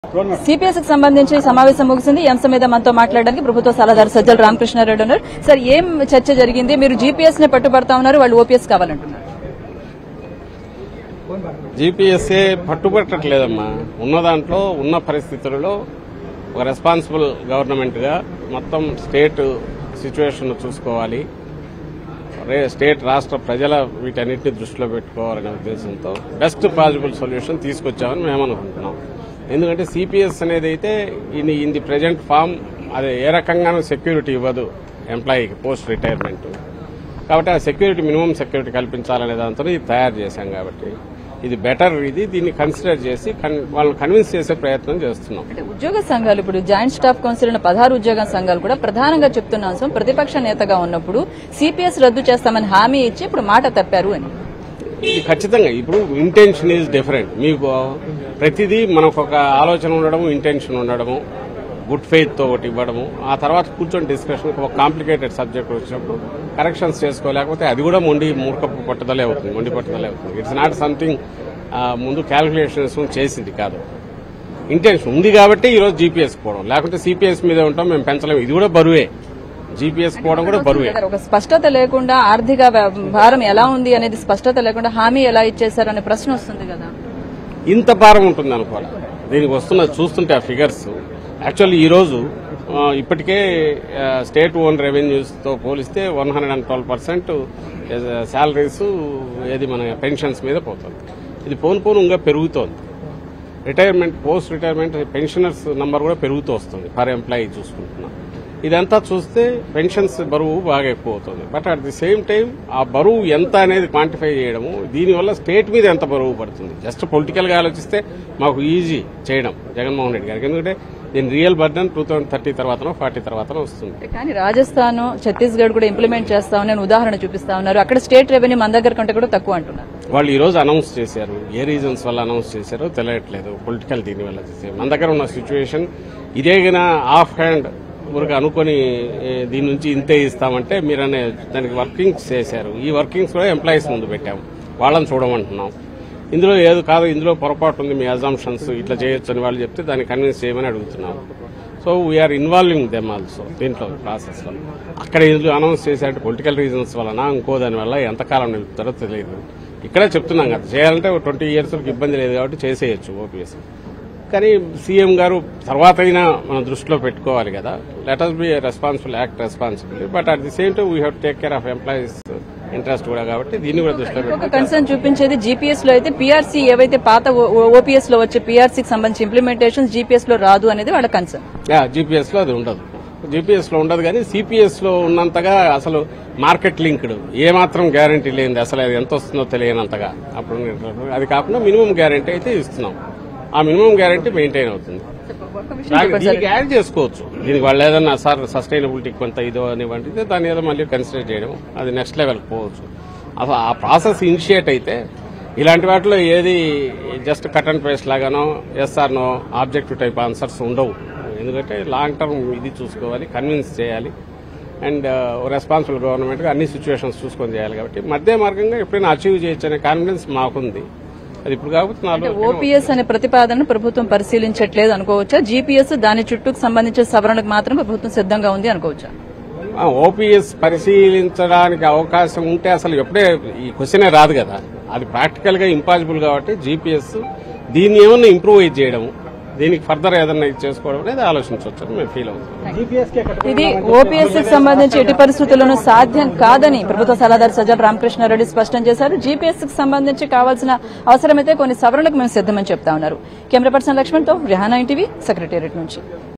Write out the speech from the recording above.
CPS కి సంబంధించి సమావేశం ముగిసింది ఈ అంశం మీద మనతో మాట్లాడడానికి ప్రభుత్వ సలహాదారు సజ్జల రామకృష్ణారెడ్డి ఉన్నారు సార్ ఏం చర్చ జరిగింది మీరు జీపీఎస్ నే పట్టుబడతా ఉన్నారు వాళ్ళు ఓపీఎస్ కావాలంటున్నారు జీపీఎస్ఏ పట్టుబట్టట్లేదమ్మా ఉన్న దాంట్లో ఉన్న పరిస్థితులలో ఒక రెస్పాన్సిబుల్ గవర్నమెంట్గా మొత్తం స్టేట్ సిచ్యువేషన్ చూసుకోవాలి రే స్టేట్ రాష్ట్ర ప్రజల వీటన్నిటిని దృష్టిలో పెట్టుకోవాలనే ఉద్దేశంతో బెస్ట్ పాసిబుల్ సొల్యూషన్ తీసుకొచ్చామని మేము అనుకుంటున్నాం ఎందుకంటే సిపిఎస్ అనేది అయితే in in the present form అది ఏ రకంగానూ సెక్యూరిటీ ఇవ్వదు ఎంప్లాయీకి పోస్ట్ రిటైర్మెంట్ కాబట్టి ఆ సెక్యూరిటీ మినిమం సెక్యూరిటీ కల్పించాలనే దాంతో ఇది తయారు చేశాం కాబట్టి ఇది బెటర్ ఇది దీన్ని కన్సిడర్ చేసి కన్- వాళ్ళని కన్విన్స్ చేసే ప్రయత్నం చేస్తున్నాం అంటే ఉద్యోగ సంఘాలు ఇప్పుడు జాయింట్ స్టాఫ్ కౌన్సిల్ ఉన్న పదహారు ఉద్యోగ సంఘాలు కూడా ప్రధానంగా చెప్తున్న అంశం ప్రతిపక్ష నేతగా ఉన్నప్పుడు సిపిఎస్ రద్దు చేస్తామని హామీ ఇచ్చి ఇప్పుడు మాట తప్పారు అని ఇది ఖచ్చితంగా ఇప్పుడు ఇంటెన్షన్ ఈజ్ డిఫరెంట్ మీకు ప్రతిదీ మనకు ఒక ఆలోచన ఉండడము ఇంటెన్షన్ ఉండడము గుడ్ ఫెయిత్ తో ఒకటి ఇవ్వడము ఆ తర్వాత కూర్చొని డిస్కషన్ ఒక కాంప్లికేటెడ్ సబ్జెక్ట్ వచ్చినప్పుడు కరెక్షన్స్ చేసుకోలేకపోతే అది కూడా మొండి మూర్ఖపు పట్టుదలే అవుతుంది మొండి పట్టుదలే అవుతుంది ఇట్స్ నాట్ సంథింగ్ ముందు క్యాలిక్యులేషన్స్ చేసింది కాదు ఇంటెన్షన్ ఉంది కాబట్టి ఈరోజు జీపీఎస్ పోవడం లేకపోతే సిపిఎస్ మీద ఉంటాం మేము పెంచలేము ఇది కూడా బరువే జీపీఎస్ పోవడం కూడా బరువే ఒక స్పష్టత లేకుండా ఆర్థిక వ్య- భారం ఎలా ఉంది అనేది స్పష్టత లేకుండా హామీ ఎలా ఇచ్చేశారు అనే ప్రశ్న వస్తుంది కదా ఇంత భారం ఉంటుంది అనుకోవాలి దీనికి వస్తున్న చూస్తుంటే ఆ ఫిగర్స్ యాక్చువల్లీ ఈరోజు ఆ, ఇప్పటికే స్టేట్ ఓన్ రెవెన్యూస్తో పోలిస్తే one hundred and twelve percent salaries ఏది మన పెన్షన్స్ మీద పోతుంది ఇది పోను పోను ఇంకా పెరుగుతోంది retirement post retirement pensioners number కూడా పెరుగుతూ వస్తుంది పర్ ఎంప్లాయీ చూసుకుంటున్నాం ఇదంతా చూస్తే పెన్షన్స్ బరువు బాగా ఎక్కువ అవుతుంది but at the same time ఆ బరువు ఎంత అనేది క్వాంటిఫై చేయడము దీనివల్ల స్టేట్ మీద ఎంత బరువు పడుతుంది జస్ట్ పొలిటికల్ గా ఆలోచిస్తే మాకు ఈజీ చేయడం జగన్మోహన్ రెడ్డి గారికి ఎందుకంటే దీని real burden two thousand thirty తర్వాతనో ఫార్టీ తర్వాతనో వస్తుంది కానీ రాజస్థాన్ ఛత్తీస్గఢ్ కూడా ఇంప్లిమెంట్ చేస్తామని నేను ఉదాహరణ చూపిస్తా ఉన్నారు అక్కడ స్టేట్ రెవెన్యూ మన దగ్గర కంటే కూడా తక్కువ అంటున్నారు వాళ్ళు ఈ రోజు అనౌన్స్ చేశారు ఏ రీజన్స్ వల్ల అనౌన్స్ చేశారో తెలియట్లేదు పొలిటికల్ దీని వల్ల చేశారు మన దగ్గర ఉన్న సిచ్యువేషన్ ఇదే గన ఆఫ్ హ్యాండ్ ఊరికి అనుకొని ఏ, దీని నుంచి ఇంతే ఇస్తామంటే మీరనే దానికి వర్కింగ్స్ చేశారు ఈ వర్కింగ్స్ కూడా ఎంప్లాయీస్ ముందు పెట్టాము వాళ్ళని చూడమంటున్నాం ఇందులో ఏది కాదు ఇందులో పొరపాటు ఉంది మీ అజంప్షన్స్ ఇట్లా చేయొచ్చు అని వాళ్ళు చెప్తే దాన్ని కన్విన్స్ చేయమని అడుగుతున్నాం so we are involving them also దీంట్లో ప్రాసెస్ లో అక్కడ ఇందులో అనౌన్స్ చేసేట పొలిటికల్ రీజన్స్ వలన ఇంకో దాని వల్ల ఎంతకాలం నిలుపుతారో తెలియదు ఇక్కడే చెప్తున్నాం కదా చేయాలంటే ట్వంటీ ఇయర్స్ వరకు ఇబ్బంది లేదు కాబట్టి చేసేయచ్చు ఓపీఎస్ కానీ సీఎం గారు తర్వాత అయినా మనం దృష్టిలో పెట్టుకోవాలి కదా let us be responsible act responsibility but at the same time we have take care of employees interest కూడా కాబట్టి దీన్ని కూడా దృష్టిలో ఒక పెట్టుకోవాలి కన్సర్న్ చూపించేది జీపీఎస్ లో అయితే పీఆర్సీ ఏవైతే పాత ఓపీఎస్ లో వచ్చే పీఆర్సీకి సంబంధించి ఇంప్లిమెంటేషన్ జీపీఎస్ లో రాదు అనేది వాళ్ళ కన్సర్న్ జీపీఎస్ లో అది ఉండదు జీపీఎస్ లో ఉండదు కానీ సిపిఎస్ లో ఉన్నంతగా అసలు మార్కెట్ లింక్డ్ ఏ మాత్రం గ్యారంటీ లేనిది అసలు అది ఎంత వస్తుందో తెలియనంతగా అప్పుడు ఉండేటప్పుడు. అది కాకుండా మినిమం గ్యారంటీ అయితే ఇస్తున్నాం ఆ మినిమం గ్యారంటీ మెయింటైన్ అవుతుంది దానికి దీనికి యాడ్ చేసుకోవచ్చు దీనికి వాళ్ళు ఏదన్నా సార్ సస్టైనబిలిటీ కొంత ఇదో అనివ్వండి దాని ఏదో మళ్ళీ కన్సిడర్ చేయడం అది నెక్స్ట్ లెవెల్ పోవచ్చు అసలు ఆ ప్రాసెస్ ఇనిషియేట్ అయితే ఇలాంటి వాటిలో ఏది జస్ట్ కట్ అండ్ పేస్ట్ లాగానో SR no objective type answers ఉండవు ఎందుకంటే లాంగ్ టర్మ్ ఇది చూసుకోవాలి కన్విన్స్ చేయాలి అండ్ రెస్పాన్సిబుల్ గవర్నమెంట్ అన్ని సిచ్యువేషన్స్ చూసుకొని చేయాలి కాబట్టి మధ్య మార్గంగా ఎప్పుడైనా అచీవ్ చేయొచ్చు అనే కాన్ఫిడెన్స్ మాకుంది అది ఇప్పుడు కాబట్టి నాలో ఓపీఎస్ అనే ప్రతిపాదన ప్రభుత్వం పరిశీలించట్లేదు అనుకోవచ్చా జీపీఎస్ దాని చుట్టూకు సంబంధించిన సవరణకు మాత్రం ప్రభుత్వం సిద్ధంగా ఉంది అనుకోవచ్చా ఓపీఎస్ పరిశీలించడానికి అవకాశం ఉంటే అసలు ఎప్పుడే ఈ క్వశ్చనే రాదు కదా అది ప్రాక్టికల్ గా ఇంపాసిబుల్ కాబట్టి జీపీఎస్ దీన్ని ఏమన్నా ఇంప్రూవ్ చేయడం దీనికి ఫర్దర్ ఏదన్నా ఇది చేసుకోవడం అనేది ఆలోచించవచ్చు అని మేము ఫీల్ అవుతాం ఇది ఓపీఎస్ కి సంబంధించి ఎట్టి పరిస్థితుల్లోనూ సాధ్యం కాదని ప్రభుత్వ సలహాదారు సజ్జల రామకృష్ణారెడ్డి స్పష్టం చేశారు జీపీఎస్ కి సంబంధించి కావాల్సిన అవసరమైతే కొన్ని సవరణలకు మేము సిద్దమని చెప్తా ఉన్నారు కెమెరా పర్సన్ లక్ష్మణ్ తో రిహానా టీవీ సెక్రటేరియట్ నుంచి